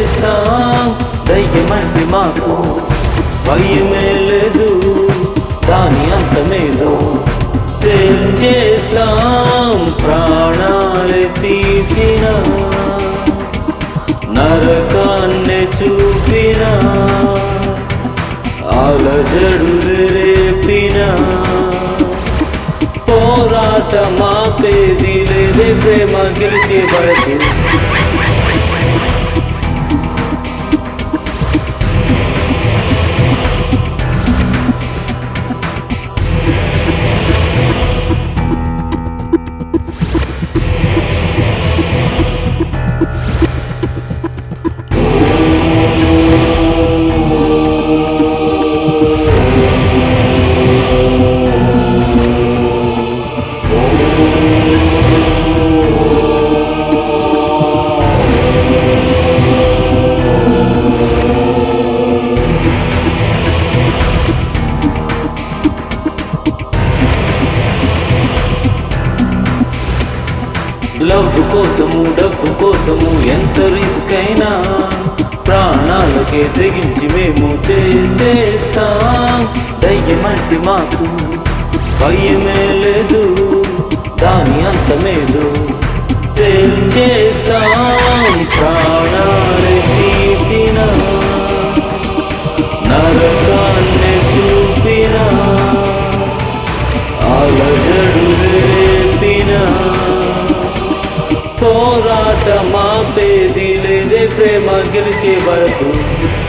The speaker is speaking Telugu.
చేస్తాం దయ్యమంటే మాకు భయమే లేదు దాని అంతమేదో చేస్తాం ప్రాణాలే తీసిన నరకాన్ని చూపిన అలజడులు రేపిన పోరాట మాపేది లేదే ప్రేమ గెలిచే వరకు లవ్ కోసము డబ్బు కోసము ఎంత రిస్క్ అయినా ప్రాణాలకే తెగించి మేము చేసేస్తాం దయ్యమంటే మాకు భయమే లేదు దాని అంతమేదు చేస్తాం ప్రాణాలే తీసిన నరకాన్ని చూపిన అలజడు రేపిన పోరాట మాపేది లేదే ప్రేమ గెలిచే వరకు